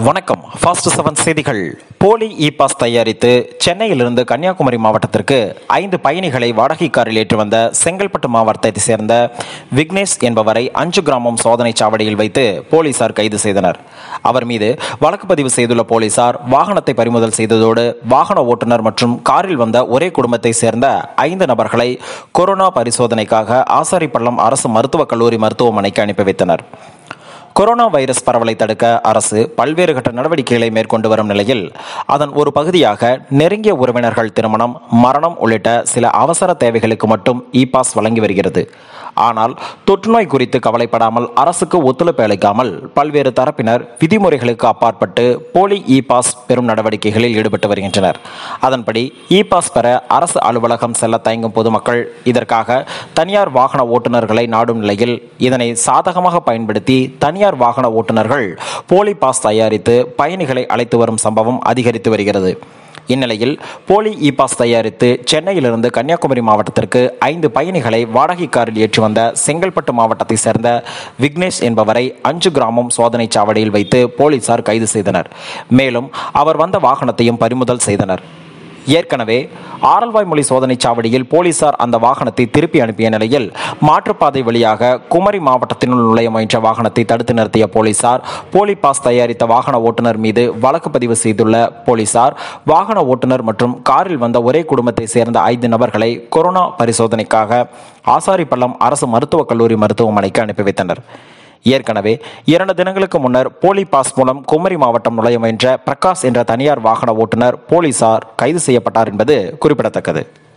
வணக்கம் fast seven செய்திகள் போலி இ பாஸ் தயாரித்து சென்னையிலிருந்து கன்னியாகுமரி மாவட்டத்திற்கு ஐந்து பயணிகளை வாடகை காரில் ஏற்றி வந்த செங்கல்பட்டு மாவட்டத்தைச் சேர்ந்த விக்னேஷ் என்பவரை அஞ்சு கிராமம் சோதனை சாவடியில் வைத்து போலீசார் கைது செய்தனர் அவர் மீது வழக்கு பதிவு செய்துள்ள போலீசார் வாகனத்தை பறிமுதல் செய்ததோடு வாகன ஓட்டுநர் மற்றும் காரில் வந்த ஒரே குடும்பத்தை சேர்ந்த ஐந்து நபர்களை கொரோனா பரிசோதனைக்காக ஆசாரிப்பள்ளம் அரசு மருத்துவக் கல்லூரி மருத்துவமனைக்கு அனுப்பி வைத்தனர் கொரோனா வைரஸ் பரவலை தடுக்க அரசு பல்வேறு கட்ட நடவடிக்கைகளை மேற்கொண்டு வரும் நிலையில் அதன் ஒரு பகுதியாக நெருங்கிய உறவினர்கள் திருமணம் மரணம் உள்ளிட்ட சில அவசர தேவைகளுக்கு மட்டும் இ பாஸ் வழங்கி வருகிறது ஆனால் தொற்றுநோய் குறித்து கவலைப்படாமல் அரசுக்கு ஒத்துழைப்பு அளிக்காமல் பல்வேறு தரப்பினர் விதிமுறைகளுக்கு அப்பாற்பட்டு போலி இ பாஸ் பெறும் நடவடிக்கைகளில் ஈடுபட்டு வருகின்றனர் அதன்படி இ பாஸ் பெற அரசு அலுவலகம் செல்ல தயங்கும் பொதுமக்கள் இதற்காக தனியார் வாகன ஓட்டுநர்களை நாடும் நிலையில் இதனை சாதகமாக பயன்படுத்தி தனியார் வாகன ஓட்டுநர்கள் போலி பாஸ் தயாரித்து பயணிகளை அழைத்து வரும் சம்பவம் அதிகரித்து வருகிறது இந்நிலையில் போலி இ பாஸ் தயாரித்து சென்னையிலிருந்து கன்னியாகுமரி மாவட்டத்திற்கு ஐந்து பயணிகளை வாடகை காரில் ஏற்றி வந்த செங்கல்பட்டு மாவட்டத்தை சேர்ந்த விக்னேஷ் என்பவரை அஞ்சு கிராமம் சோதனை சாவடியில் வைத்து போலீசார் கைது செய்தனர் மேலும் அவர் வந்த வாகனத்தையும் பறிமுதல் செய்தனர் ஏற்கனவே ஆரல்வாய்மொழி சோதனை சாவடியில் போலீசார் அந்த வாகனத்தை திருப்பி அனுப்பிய நிலையில் மாற்றுப்பாதை வழியாக குமரி மாவட்டத்தினுள் நுழைய முயன்ற வாகனத்தை தடுத்து நிறுத்திய போலீசார் போலி பாஸ் தயாரித்த வாகன ஓட்டுநர் மீது வழக்கு பதிவு செய்துள்ள போலீசார் வாகன ஓட்டுநர் மற்றும் காரில் வந்த ஒரே குடும்பத்தை சேர்ந்த ஐந்து நபர்களை கொரோனா பரிசோதனைக்காக ஆசாரிப்பள்ளம் அரசு மருத்துவக் கல்லூரி மருத்துவமனைக்கு அனுப்பி வைத்தனர் ஏற்கனவே இரண்டு தினங்களுக்கு முன்னர் போலி பாஸ் மூலம் குமரி மாவட்டம் நுழைய முயன்ற பிரகாஷ் என்ற தனியார் வாகன ஓட்டுநர் போலீசார் கைது செய்யப்பட்டார் என்பது குறிப்பிடத்தக்கது